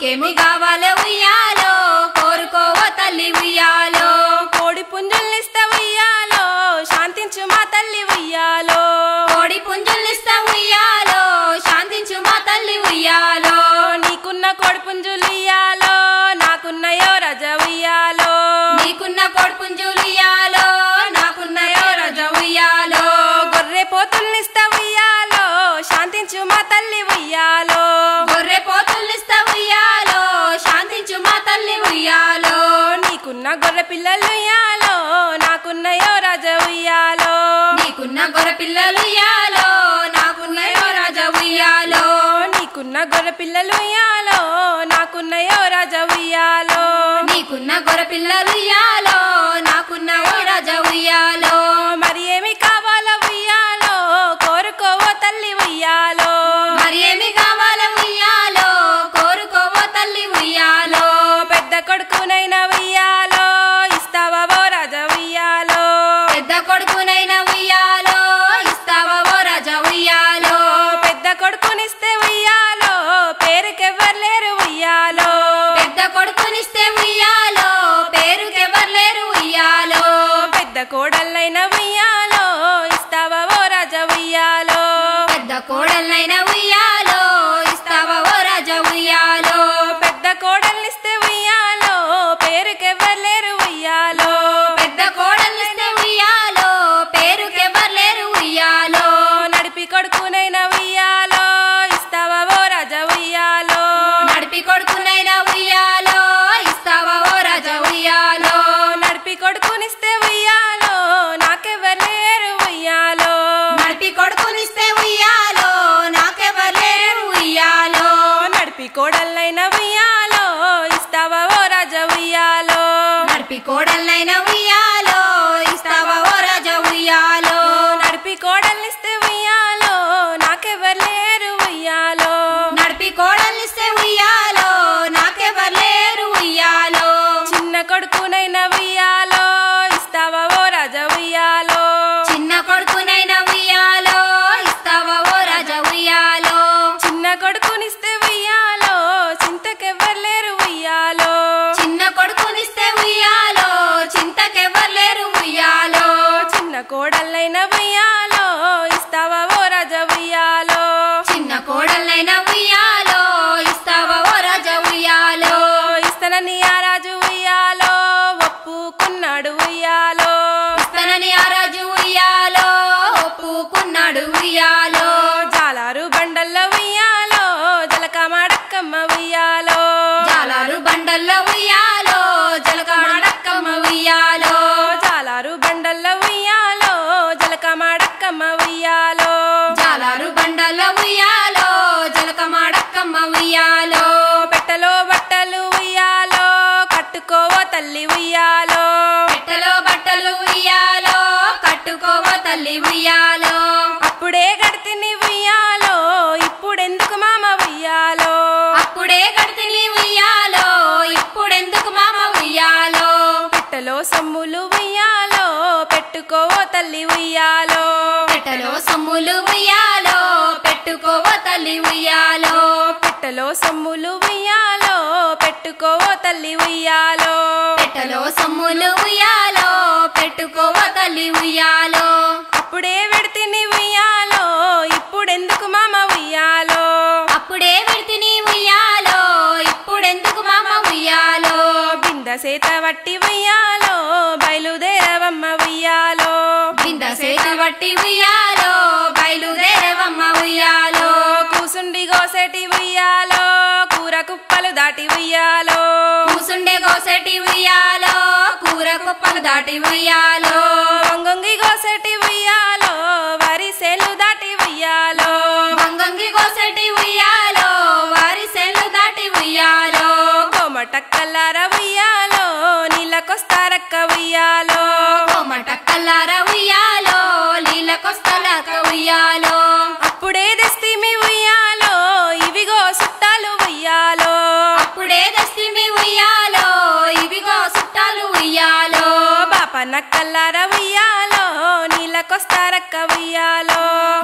నీకేమి కావాలే ఉయ్యాలో కోరుకోవో తల్లి ఉయ్యాలో కోడి పుంజుల్నిస్త ఉయ్యాలో శాంతించు మా తల్లి ఉయ్యాలో కోడి పుంజుల్నిస్తా ఉయ్యాలో శాంతించు మా తల్లి ఉయ్యాలో నీకున్న కోడి పుంజులు ఇయ్యాలో నాకున్నయో రజ ఉయ్యాలో నీకున్న కోడి పుంజులు ఇయ్యాలో నాకున్నయో రజ ఉయ్యాలో గొర్రె పోతుల్నిస్త ఉయ్యాలో శాంతించు మా తల్లి ఉయ్యాలో గొర్రె పోతుల్నిస్తా ఉయ్యాలో శాంతించు మా తల్లి ఉయ్యాలో నీకున్న గొర్రె పిల్లలు ఉయ్యాలో నాకున్నయో రజ ఉయ్యాలో నీకున్న గొర్రె పిల్లలు ఇయ్యాలో నాకున్నయో రాజ ఉయ్యాలో నీకున్న గొర్రె పిల్లలు ఉయ్యాలో నాకున్నయో రజ ఉయ్యాలో నీకున్న గొర్రె పిల్లలు ఇయ్యాలో నాకున్నయో రాజ ఉయ్యాలో మరి ఏమి కావాలో ఉయ్యాలో కోరుకోవో తల్లి ఉయ్యాలో మరి ఏమి కావాలో ఉయ్యాలో కోరుకోవో తల్లి ఉయ్యాలో పెద్ద కొడుకునైనా ఉయ్యాలో ఇస్తావా ఓ రాజ ఉయ్యాలో పెద్ద కొడుకునైనా ఉయ్యాలో ఇస్తావా ఓ రాజ ఉయ్యాలో పెద్ద కొడుకునిస్తే ఉయ్యాలో పేరుకెవ్వరు లేరు ఉయ్యాలో పెద్ద కొడుకునిస్తే ఉయ్యాలో పేరుకెవరు లేరు ఉయ్యాలో పెద్ద కోడళ్ళైన ఉయ్యాలో ఇస్తావా ఓ రాజ ఉయ్యాలో పెద్ద కోడలైన ఉయ్యాలో ఇస్తావా ఓ రాజ ఉయ్యాలో పెద్ద కోడల్నిస్తే ఉయ్యాలో పేరుకెవ్వరు లేరు ఉయ్యాలో పెద్ద కోడలిస్తే ఉయ్యాలో పేరుకెవరు లేరు ఉయ్యాలో నడిపి కొడుకునైన ఉయ్యాలో ఇస్తావా ఓ రాజ ఉయ్యాలో నడిపి కొడుకునైనా ఉయ్యాలో ఇస్తావా ఓ రాజ ఉయ్యాలో నడిపి కొడుకునిస్తే ఉయ్యాలో నాకెవ్వరు లేరు ఉయ్యాలో నడిపి కొడుకునిస్తే ఉయ్యాలో నాకెవరు లేరు ఉయ్యాలో నడిపి కోడళ్ళైన ఉయ్యాలో ఇస్తావా ఓ రాజ ఉయ్యాలో నడిపి కోడలైన ఉయ్యాలో ఇస్తావా ఓ రాజ ఉయ్యాలో నడిపి కోడల్నిస్తే ఉయ్యాలో నాకెవ్వరు లేరు ఉయ్యాలో నడిపి కోడలిస్తే ఉయ్యాలో నాకెవరు లేరు ఉయ్యాలో చిన్న కొడుకునైన ఉయ్యాలో ఇస్తావా ఓ రాజ ఉయ్యాలో చిన్న కొడుకునైనా ఉయ్యాలో ఇస్తావా ఓ రాజ ఉయ్యాలో చిన్న కొడుకునిస్తే ఉయ్యాలో చింతకెవ్వరు లేరు ఉయ్యాలో చిన్న కొడుకునిస్తే ఉయ్యాలో చింతకెవరు లేరు ఉయ్యాలో చిన్న కోడళ్ళైన ఉయ్యాలో ఇస్తావా ఓ రాజ ఉయ్యాలో చిన్న కోడలైనా ఉయ్యాలో ఇస్తావా ఓ రాజ ఉయ్యాలో ఇస్తానని ఆ రాజు ఉయ్యాలో ఒప్పుకున్నాడు ఉయ్యాలో ఇస్తానని ఆ రాజు ఉయ్యాలో ఒప్పుకున్నాడు ఉయ్యాలో జాలారు బండల్లో ఉయ్యాలో జలక మాడక్కమ్మ ఉయ్యాలో జాలారు బండల్లో ఉయ్యాలో జలక మాడక్కమ్మ ఉయ్యాలో జాలారు బండల్లో ఉయ్యాలో జలక మాడక్కమ్మ ఉయ్యాలో జాలారు బండల్లో ఉయ్యాలో జలక మాడక్కమ్మ ఉయ్యాలో పెట్టలో బట్టలు ఉయ్యాలో కట్టుకోవో తల్లి ఉయ్యాలో పెట్టలో బట్టలు ఉయ్యాలో కట్టుకోవో తల్లి ఉయ్యాలో అప్పుడే గడితిని ఉయ్యాలో ఇప్పుడెందుకు మామ ఉయ్యాలో అప్పుడే కడితిని ఉయ్యాలో ఇప్పుడెందుకు మామ ఉయ్యాలో పెట్టలో సొమ్ములు ఉయ్యాలో పెట్టుకోవో తల్లి ఉయ్యాలో పెట్టలో సొమ్ములు ఉయ్యాలో పెట్టుకోవో తల్లి ఉయ్యాలో పెట్టలో సొమ్ములు ఉయ్యాలో పెట్టుకోవో తల్లి ఉయ్యాలో పెట్టలో సొమ్ములు ఉయ్యాలో పెట్టుకోవో తల్లి ఉయ్యాలో అప్పుడే విడితిని ఉయ్యాలో ఇప్పుడెందుకు మామ ఉయ్యాలో అప్పుడే విడితిని ఉయ్యాలో ఇప్పుడెందుకు మామ ఉయ్యాలో బింద సేత వట్టి ఉయ్యాలో బయలుదేరవమ్మ ఉయ్యాలో బింద సేత వట్టి ఉయ్యాలో బయలుదేరవమ్మ ఉయ్యాలో కూసుండి గోసెటి ఉయ్యాలో కూర కుప్పలు దాటి ఉయ్యాలో కూసుండే గోసెటి ఉయ్యాలో కూర కుప్పలు దాటి ఉయ్యాలో వంగొంగి గోసెటి ఉయ్యాలో వరి సేలు దాటి ఉయ్యాలో వంగంగి గోసెటి ఉయ్యాలో వారి సెల్లు దాటి ఉయ్యాలో కోమటక్కల్లార ఉయ్యాలో నీళ్ళకొస్తారక్క ఉయ్యాలో కోమట కల్లార ఉయ్యాలో నీళ్ళకొస్తలాక ఉయ్యాలో అప్పుడే తెస్తిమి ఉయ్యాలో ఇవిగో సుట్టాలు ఉయ్యాలో అప్పుడే దస్తిమి ఉయ్యాలో ఇవిగో సుట్టాలు ఉయ్యాలో బాప నక్కల్లార ఉయ్యాలో నీళ్ళకొస్తారక్క ఉయ్యాలో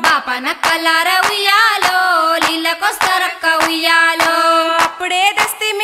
బాపన కల్లార ఉయ్యాలో నీళ్ళకొస్తరక్క ఉయ్యాలో అప్పుడే తెస్తిమి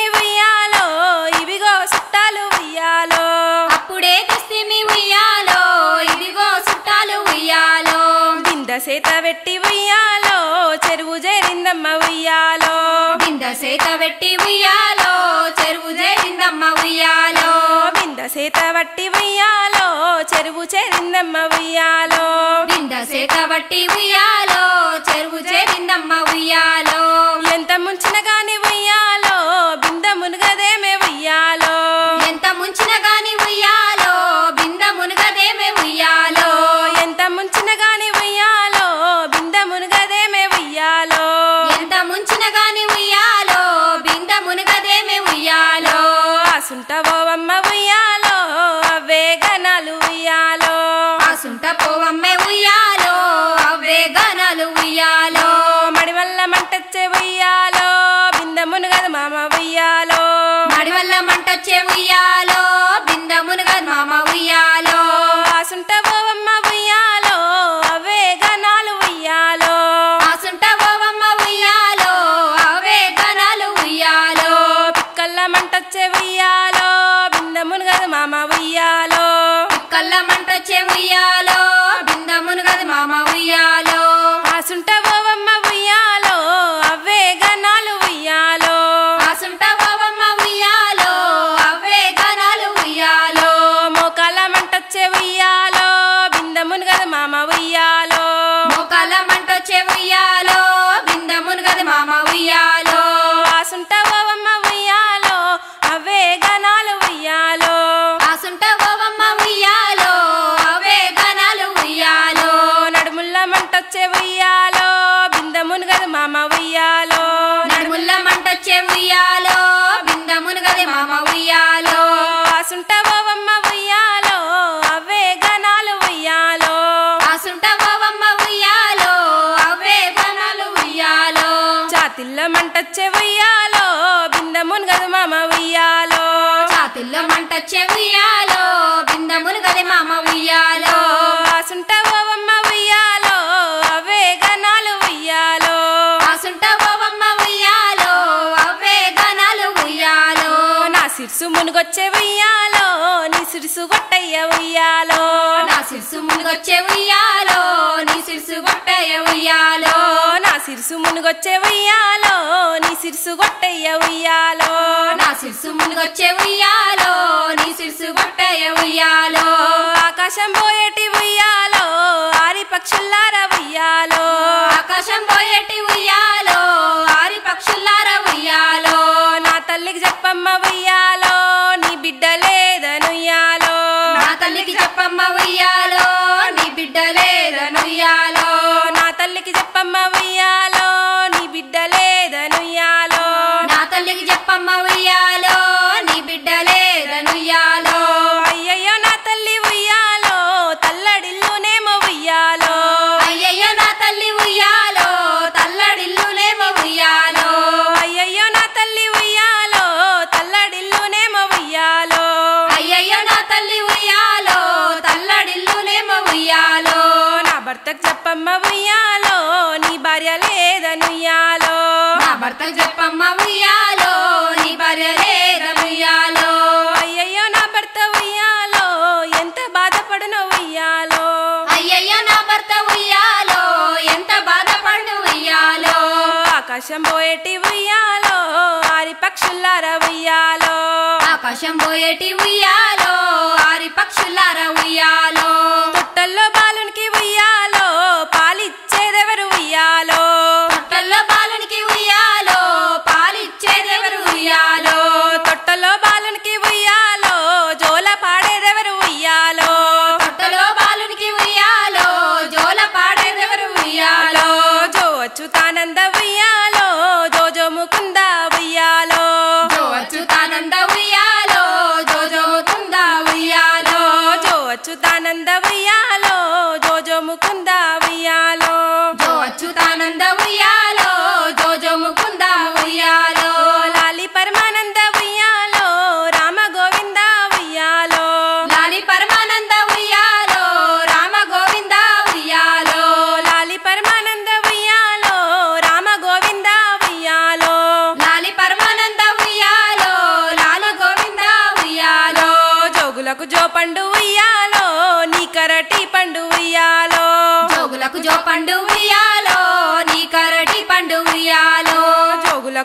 సేత పెట్టి ఉయ్యాలో చెరువు చేరిందమ్మ ఉయ్యాలో బింద సేత వట్టి ఉయ్యాలో చెరువు చేరిందమ్మ ఉయ్యాలో బింద సేత బట్టి ఉయ్యాలో చెరువు చేరిందమ్మ ఉయ్యాలో ఎంత ముంచిన గాని ఉయ్యాలో బింద మునుగదేమే ఉయ్యాలో ఎంత ముంచిన గాని ఉయ్యాలో బింద మునుగదేమే ఉయ్యాలో ఎంత ముంచిన గాని ఉయ్యాలో బింద మునుగదేమే ఉయ్యాలో ఎంత ముంచిన గాని ఉయ్యాలో బింద మునుగదేమే ఉయ్యాలో ఆసుంటవోవమ్మ ఉయ్యాలో అవే గనాలు ఉయ్యాలో ఆసుంట పోవమ్మే ఉయ్యాలో అవే గనాలు ఉయ్యాలో మడివల్ల మంటచ్చే ఉయ్యాలో బింద మునుగదు మామ ఉయ్యాలో మడివల్ల మంటొచ్చే ఉయ్యాలో బింద మునుగదు మామ ఉయ్యాలో ఆసుంటవోవమ్మ ఉయ్యాలో అవే గనాలు ఉయ్యాలో ఆసుంట పోవమ్మ ఉయ్యాలో అవే గనాలు ఉయ్యాలో పిక్కల్ల మంటచ్చే ఉయ్యాలో బింద మునుగదు మామ ఉయ్యాలో కళ్ళ మంటొచ్చే ఉయ్యాలో బింద మునుగదు మామ ఉయ్యాలో ఆసుంటవోవమ్మ ఉయ్యాలో అవే గనాలు ఉయ్యాలో ఆసుంట పోవమ్మ ఉయ్యాలో అవే గనాలు ఉయ్యాలో మోకాల మంటచ్చే ఉయ్యాలో బింద మునుగదు మామ ఉయ్యాలో మోకాల మంటొచ్చే ఉయ్యాలో బింద మునుగదు మామ ఉయ్యాలో ఆసుంటవోవమ్మ ఉయ్యాలో అవే గనాలు ఉయ్యాలో ఆసుంట పోవమ్మ ఉయ్యాలో అవే గనాలు ఉయ్యాలో నడుముల్ల మంటొచ్చే ఉయ్యాలో బింద మునుగదు మామ ఉయ్యాలో నడుముల్ల మంటొచ్చే ఉయ్యాలో బింద మునుగది మామ ఉయ్యాలో ఆసుంటవోవమ్మ ఉయ్యాలో అవే గనాలు ఉయ్యాలో ఆసుంట పోవమ్మ ఉయ్యాలో అవే గనాలు ఉయ్యాలో చాతిల్ల మంటొచ్చే ఉయ్యాలో బింద మునుగదు మామ ఉయ్యాలో చాతిల్లో మంటొచ్చే ఉయ్యాలో బింద మునుగది మామ ఉయ్యాలో ఆసుంటవోవమ్మ ఉయ్యాలో అవే గనాలు ఉయ్యాలో ఆసుంట పోవమ్మ ఉయ్యాలో అవే గనాలు ఉయ్యాలో నా సిర్సు మునుగొచ్చే ఉయ్యాలో నీ సిరుసు గొట్టయ్య ఉయ్యాలో నా సిర్సు మునుగొచ్చే ఉయ్యాలో నీ సిర్సు గొట్టయ్య ఉయ్యాలో నా సిరుసు మునుగొచ్చే ఉయ్యాలో నీ సిరుసు గొట్టయ్య ఉయ్యాలో నా సిర్సు మునుగొచ్చే ఉయ్యాలో నీ సిర్సు గొట్టయ్య ఉయ్యాలో ఆకాశం పోయేటి ఉయ్యాలో ఆరి పక్షుల్లార ఉయ్యాలో ఆకాశం పోయేటి ఉయ్యాలో ఆరి పక్షుల్లార ఉయ్యాలో నా తల్లికి చెప్పమ్మ ఉయ్యాలో నీ బిడ్డ లేదనుయ్యాలో నా తల్లికి చెప్పమ్మ ఉయ్యాలో నీ బిడ్డ లేదనుయ్యాలో నా తల్లికి చెప్పమ్మ ఉయ్యాలో నీ బిడ్డ లేదనుయ్యాలో నా తల్లికి చెప్పమ్మ ఉయ్యాలో నీ బిడ్డ లేదనుయ్యాలో అయ్యయ్యో నా తల్లి ఉయ్యాలో తల్లడిల్లునేమో ఉయ్యాలో అయ్యయ్యో నా తల్లి ఉయ్యాలో తల్లడిల్లులేమో ఉయ్యాలో అయ్యయ్యో నా తల్లి ఉయ్యాలో తల్లడిల్లునేమో ఉయ్యాలో అయ్యయ్యో నా తల్లి ఉయ్యాలో తల్లడిల్లులేమో ఉయ్యాలో నా భర్తకు చెప్పమ్మ ఉయ్యాలో నీ భార్య లేదనుయ్యాలో నా భర్తకు చెప్పమ్మ ఉయ్యాలో నీ భార్య లేదనుయ్యాలో అయ్యయ్యో నా భర్త ఉయ్యాలో ఎంత బాధపడునో ఉయ్యాలో అయ్యయ్యో నా భర్త ఉయ్యాలో ఎంత బాధపడు ఉయ్యాలో ఆకాశం పోయేటి ఉయ్యాలో ఆరి పక్షుల్లార ఉయ్యాలో ఆకాశం పోయేటి ఉయ్యాలో ఆరి పక్షులార ఉయ్యాలో తొట్టల్లో బాలునికి ఉయ్యాలో పాలిచ్చేదెవరు ఉయ్యాలో తొట్టల్లో బాలునికి ఉయ్యాలో పాలిచ్చేదెవరు ఉయ్యాలో తొట్టలో బాలునికి ఉయ్యాలో జోల పాడేదెవరు ఉయ్యాలో తొట్టలో బాలునికి ఉయ్యాలో జోల పాడేదెవరు ఉయ్యాలో జో అచ్యుతానంద ఉయ్యాలో జోజో ముకుంద ఉయ్యాలో జో అచ్యుతానంద ఉయ్యాలో జో జో తుందా ఉయ్యాలో జో అచ్యుతానంద ఉయ్యాలో జోజో ముకుంద ఉయ్యాలో జో అచ్యుతానంద ఉయ్యాలో జో జో ముకుంద ఉయ్యాలో లాలి పరమానంద ఉయ్యాలో రామ గోవింద ఉయ్యాలో లాలి పరమానంద ఉయ్యాలో రామ గోవింద ఉయ్యాలో లాలి పరమానంద ఉయ్యాలో రామ గోవింద ఉయ్యాలో లాలి పరమానంద ఉయ్యాలో లాల గోవింద ఉయ్యాలో జోగులకు జో పండు ఉయ్యాలో నీ కరటి పండు ఉయ్యాలో జోగులకు జో పండు ఉయ్యాలో నీ కరటి పండు ఉయ్యాలో జోగులకు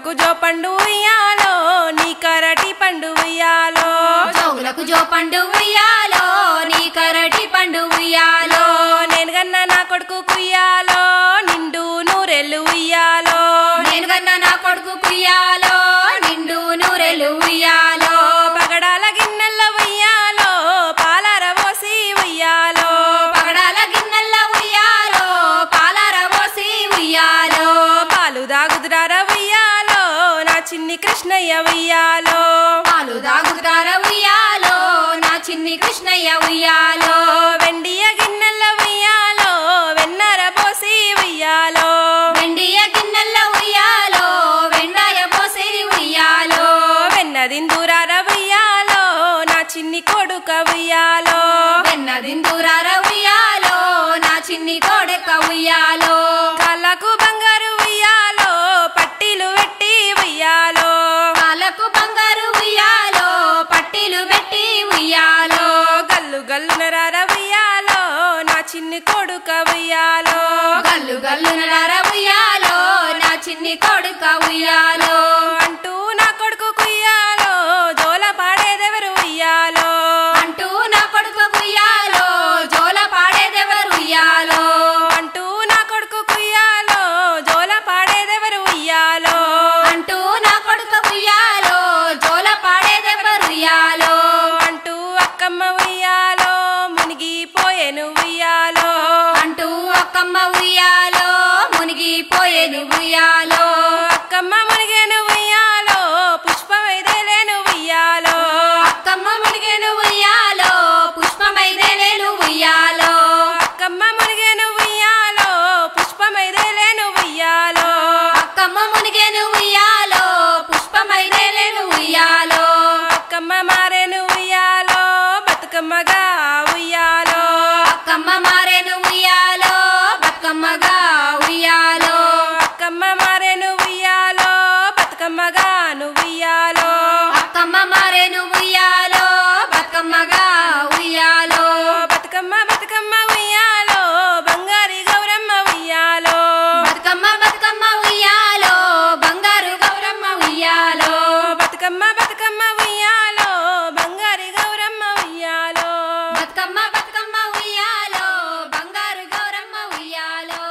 జోగులకు జో పండు ఉయ్యాలో నీ కరటి పండు ఉయ్యాలో జోగులకు జో పండు ఉయ్యాలో నీ కరటి పండు ఉయ్యాలో నేను గన్న నా కొడుకు కుయ్యాలో నిండు నూరెళ్ళు ఉయ్యాలో నేను కన్నా నా కొడుకు కుయ్యాలో నిండు నూరెలు ఉయ్యాలో పగడాల గిన్నెల ఉయ్యాలో పాలార పోసి ఉయ్యాలో పగడాల గిన్నెల ఉయ్యాలో పాలార పోసి ఉయ్యాలో పాలు దాగుదురార ఉయ్యాలో నా చిన్ని కృష్ణయ్య ఉయ్యాలో పాలు దాగుతార ఉయ్యాలో నా చిన్ని కృష్ణయ్య ఉయ్యాలో వెండియ గిన్నెల ఉయ్యాలో వెన్నర పోసి ఉయ్యాలో వెండియ గిన్నెల ఉయ్యాలో వెండాయ పోసి ఉయ్యాలో వెన్నదిందురార ఉయ్యాలో నా చిన్ని కొడుక ఉయ్యాలో వెన్నదిందురార ఉయ్యాలో నా చిన్ని కోడెక్క ఉయ్యాలో కాళ్ళకు బంగారు ఉయ్యాలో పట్టీలు పెట్టి ఉయ్యాలో కాళ్ళకు బంగారు ఉయ్యాలో పట్టీలు పెట్టి ఉయ్యాలో గల్లు గల్లు నరార ఉయ్యాలో నా చిన్ని కొడుక ఉయ్యాలో గల్లు గల్లు నడార ఉయ్యాలో నా చిన్ని కొడుక ఉయ్యాలో అంటూ నా కొడుకు కుయ్యాలో జోల పాడేదెవరు ఉయ్యాలో అంటూ నా కొడుకు ఉయ్యాలో జోల పాడేదెవరు ఉయ్యాలో అంటూ నా కొడుకు కుయ్యాలో జోల పాడేదెవరు ఉయ్యాలో అంటూ నా కొడుకు ఉయ్యాలో జోల పాడేదెవరు ఉయ్యాలో అంటూ అక్కమ్మ ఉయ్యాలో మునిగిపోయేను ఉయ్యాలో అంటూ అక్కమ్మ ఉయ్యాలో మునిగిపోయేది ఉయ్యాలో అక్కమ్మ మునిగేను ఉయ్యాలో పుష్పమైదేలేను ఉయ్యాలో అక్కమ్మ మునిగేను ఉయ్యాలో పుష్పమైదే నేను ఉయ్యాలో అక్కమ్మ మునిగేను ఉయ్యాలో పుష్పమైదేలేను ఉయ్యాలో అక్కమ్మ మునిగేను ఉయ్యాలో పుష్పమైదే నేను ఉయ్యాలో అక్కమ్మ మారేను ఉయ్యాలో బతుకమ్మగా ఉయ్యాలో అక్కమ్మ మారేను ఉయ్యాలో బతుకమ్మగా ఉయ్యాలో అక్కమ్మ మారేను ఉయ్యాలో బతుకమ్మగా నువ్వుయ్యాలో అక్కమ్మ మారేను ఉయ్యాలో బతుకమ్మగా ఉయ్యాలో బతుకమ్మ బతుకమ్మ ఉయ్యాలో బంగారి గౌరమ్మ ఉయ్యాలో బతుకమ్మ బతుకమ్మ ఉయ్యాలో బంగారు గౌరమ్మ ఉయ్యాలో బతుకమ్మ బతుకమ్మ ఉయ్యాలో బంగారి గౌరమ్మ ఉయ్యాలో బతుకమ్మ బతుకమ్మ ఉయ్యాలో బంగారు గౌరమ్మ ఉయ్యాలో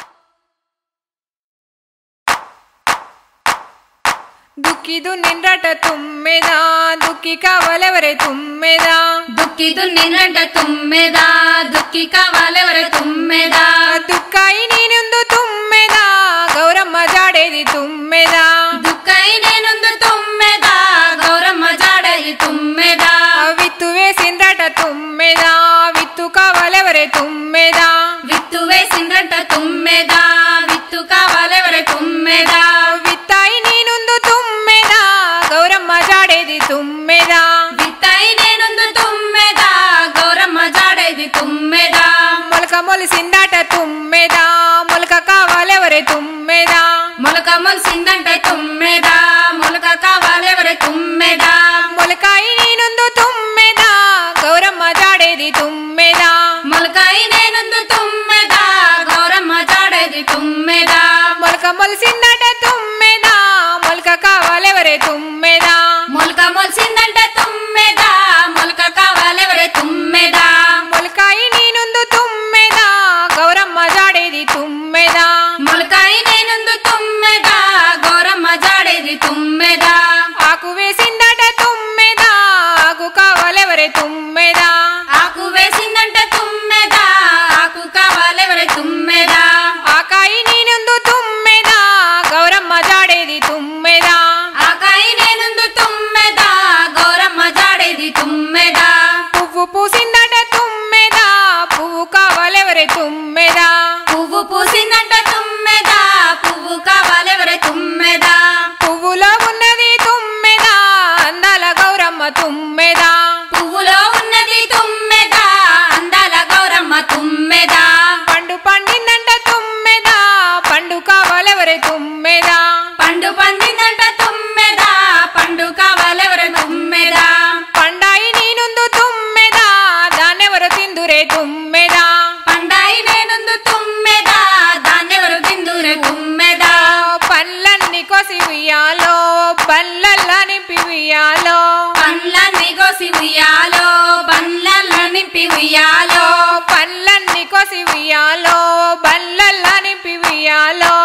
ದುಕ್ಕಿದು ನಿನ್ರಟ ತುಮ್ಮೆದ ದುಕ್ಕಿ ಕಾವಲೆವರೆ ತುಮ್ಮೆದ దుక్కిదు నిన్నంట తుమ్మెదా దుక్కి కావాలెవరు తుమ్మెదా ದುಕ್ಕಾಯಿ ನೀನೊಂದು ತುಮ್ಮೆದ ಗೌರಮ್ಮ ಜಾಡೇದಿ ತುಮ್ಮೆದ దుక్కై నేనుందు తుమ్మెదా గౌరమ్మ జాడలి తుమ్మెదా విత్తు వేసిండ్రట ತುಮ್ಮೆದ విత్తు కావలెవరే ತುమ్ಮೆದ విత్తు వేసిందంట తుమ్మెదా విత్తు కావాలెవరు తుమ్మెదా విత్తాయి ನೀನೊಂದು ತುಮ್ಮೆದ ಗೌರಮ್ಮ ಜಾಡೇದಿ ತುಮ್ಮೆದ విత్తై నేనుందు తుమ్మెదా గౌరమ్మ జాడేది తుమ్మెదా మొలక మొలిసిందట తుమ్మెద మొలక కావాలెవరే తుమ్మెద మొలక మొలిసిందంట తుమ్మెదా మొలక కావాలెవరు తుమ్మెదా మొలకాయి నేనొందు తుమ్మెద గౌరమ్మ జాడేది తుమ్మెద మొలకై నేనుందు తుమ్మెదా గౌరమ్మ జాడేది తుమ్మెదా మొలక మొలిసిందట తుమ్మెద మొలక కావాలెవరే తుమ్మెద మొలక మొలిసిందంట తుమ్మెదా మొలక కావాలెవరు తుమ్మెదా మొలకాయి నేనొందు తుమ్మెద గౌరమ్మ జాడేది తుమ్మెద మొలకై నేనుందు తుమ్మెదా గౌరమ్మ జాడేది తుమ్మెదా ఆకు వేసిందట తుమ్మెద ఆకు కావాలెవరే తుమ్మెద ఆకు వేసిందంట తుమ్మెదా ఆకు కావాలెవరు తుమ్మెదా ఆకాయి నేనొందు తుమ్మెద గౌరమ్మ జాడేది తుమ్మెద ఆకాయి నేనుందు ఉయ్యాలో బల్లల్లా నింపి ఉయ్యాలో